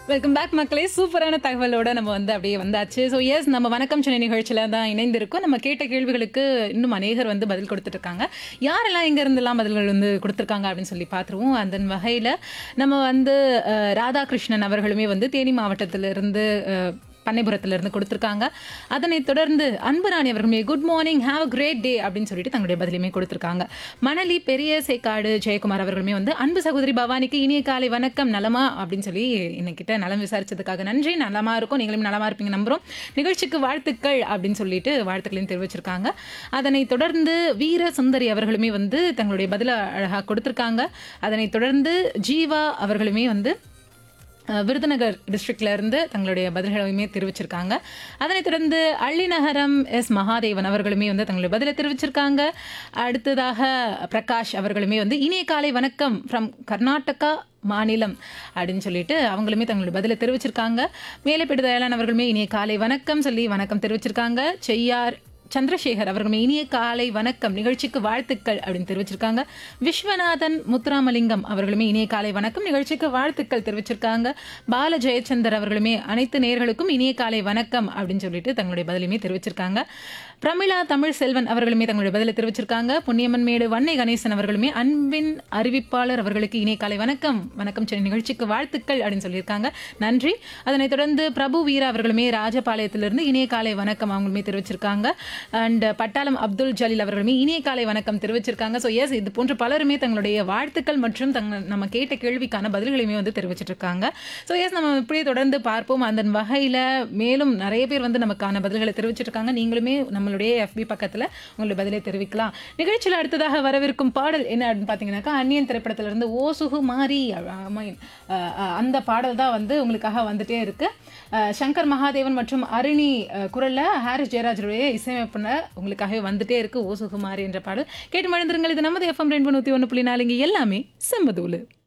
welcome back மக்களே சூப்பரான தகவலோட நம்ம வந்து அப்படியே வந்தாச்சு ஸோ எஸ் நம்ம வணக்கம் சென்னை நிகழ்ச்சியில் தான் இணைந்திருக்கோம் நம்ம கேட்ட கேள்விகளுக்கு இன்னும் அநேகர் வந்து பதில் கொடுத்துட்டு இருக்காங்க யாரெல்லாம் எங்க இருந்தெல்லாம் பதில்கள் வந்து கொடுத்துருக்காங்க அப்படின்னு சொல்லி பார்த்துருவோம் அந்த வகையில் நம்ம வந்து அஹ், ராதாகிருஷ்ணன் அவர்களுமே வந்து தேனி மாவட்டத்திலிருந்து அஹ், பண்ணைபுரத்திலிருந்து கொடுத்துருக்காங்க அதனைத் தொடர்ந்து அன்புராணி அவர்களுமே good morning have a great day அப்படின்னு சொல்லிட்டு தங்களுடைய பதிலையுமே கொடுத்துருக்காங்க மணலி பெரிய சேக்காடு ஜெயக்குமார் அவர்களுமே வந்து அன்பு சகோதரி பவானிக்கு இனிய காலை வணக்கம் நலமா அப்படின்னு சொல்லி என்கிட்ட நலம் விசாரிச்சதுக்காக நன்றி நலமா இருக்கும் நீங்களும் நலமா இருப்பீங்க நம்புறோம் நிகழ்ச்சிக்கு வாழ்த்துக்கள் அப்படின்னு சொல்லிட்டு வாழ்த்துக்களையும் தெரிவிச்சிருக்காங்க அதனைத் தொடர்ந்து வீர சுந்தரி அவர்களுமே வந்து தங்களுடைய பதிலை அழகாக கொடுத்துருக்காங்க அதனைத் தொடர்ந்து ஜீவா அவர்களுமே வந்து அஹ், விருதுநகர் டிஸ்ட்ரிக்ட்ல இருந்து தங்களுடைய பதில்களையுமே தெரிவிச்சிருக்காங்க அதனைத் தொடர்ந்து அள்ளிநகரம் எஸ் மகாதேவன் அவர்களுமே வந்து தங்களுடைய பதிலை தெரிவிச்சிருக்காங்க அடுத்ததாக பிரகாஷ் அவர்களுமே வந்து இனிய காலை வணக்கம் ஃப்ரம் கர்நாடகா மாநிலம் அப்படின்னு சொல்லிட்டு அவங்களுமே தங்களுடைய பதிலை தெரிவிச்சிருக்காங்க மேலப்பேடு தயாளன் அவர்களுமே இனிய காலை வணக்கம் சொல்லி வணக்கம் தெரிவிச்சிருக்காங்க செய்யார் சந்திரசேகர் அவர்களுமே இனிய காலை வணக்கம் நிகழ்ச்சிக்கு வாழ்த்துக்கள் அப்படின்னு தெரிவிச்சிருக்காங்க விஸ்வநாதன் முத்துராமலிங்கம் அவர்களுமே இனிய காலை வணக்கம் நிகழ்ச்சிக்கு வாழ்த்துக்கள் தெரிவிச்சிருக்காங்க பால ஜெயச்சந்தர் அவர்களுமே அனைத்து நேயர்களுக்கும் இனிய காலை வணக்கம் அப்படின்னு சொல்லிட்டு தங்களுடைய பதிலுமே தெரிவிச்சிருக்காங்க பிரமிளா தமிழ் செல்வன் அவர்களுமே தங்களுடைய பதிலை தெரிவிச்சிருக்காங்க பொன்னியம்மன் மேடு வன்னை கணேசன் அவர்களுமே அன்பின் அறிவிப்பாளர் அவர்களுக்கு இனிய காலை வணக்கம் வணக்கம் சென்னை நிகழ்ச்சிக்கு வாழ்த்துக்கள் அப்படின்னு சொல்லியிருக்காங்க நன்றி அதனைத் தொடர்ந்து பிரபு வீரா அவர்களுமே ராஜபாளையத்திலிருந்து இனிய காலை வணக்கம் அவங்களுமே தெரிவிச்சிருக்காங்க அண்ட் பட்டாளம் அப்துல் ஜலீல் அவர்களுமே இனிய காலை வணக்கம் தெரிவிச்சிருக்காங்க ஸோ எஸ் இது போன்ற பலருமே தங்களுடைய வாழ்த்துக்கள் மற்றும் தங்க நம்ம கேட்ட கேள்விக்கான பதில்களையுமே வந்து தெரிவிச்சிட்டு இருக்காங்க ஸோ எஸ் நம்ம இப்படியே தொடர்ந்து பார்ப்போம் அந்த வகையில் மேலும் நிறைய பேர் வந்து நமக்கான பதில்களை தெரிவிச்சிட்டு இருக்காங்க நீங்களுமே நம்மளுடைய எஃபி பக்கத்தில் உங்களுடைய பதிலை தெரிவிக்கலாம் நிகழ்ச்சியில் அடுத்ததாக வரவிருக்கும் பாடல் என்ன அப்படின்னு பார்த்தீங்கன்னாக்கா அந்நியன் திரைப்படத்திலிருந்து ஓ சுகு மாறி அம்மாயின் அந்த பாடல் தான் வந்து உங்களுக்காக வந்துட்டே இருக்கு அஹ், சங்கர் மகாதேவன் மற்றும் அருணி அஹ், குரல்ல ஹாரிஸ் ஜெயராஜருடைய இசையமைப்புன உங்களுக்காகவே வந்துட்டே இருக்கு ஓ சுகுமாரி என்ற பாடல் கேட்டு மழுந்திருங்கள் இது நமது எஃப்எம் ரெண்டு நூற்றி ஒன்று புள்ளி நாலு இங்கே எல்லாமே செம்பதூலு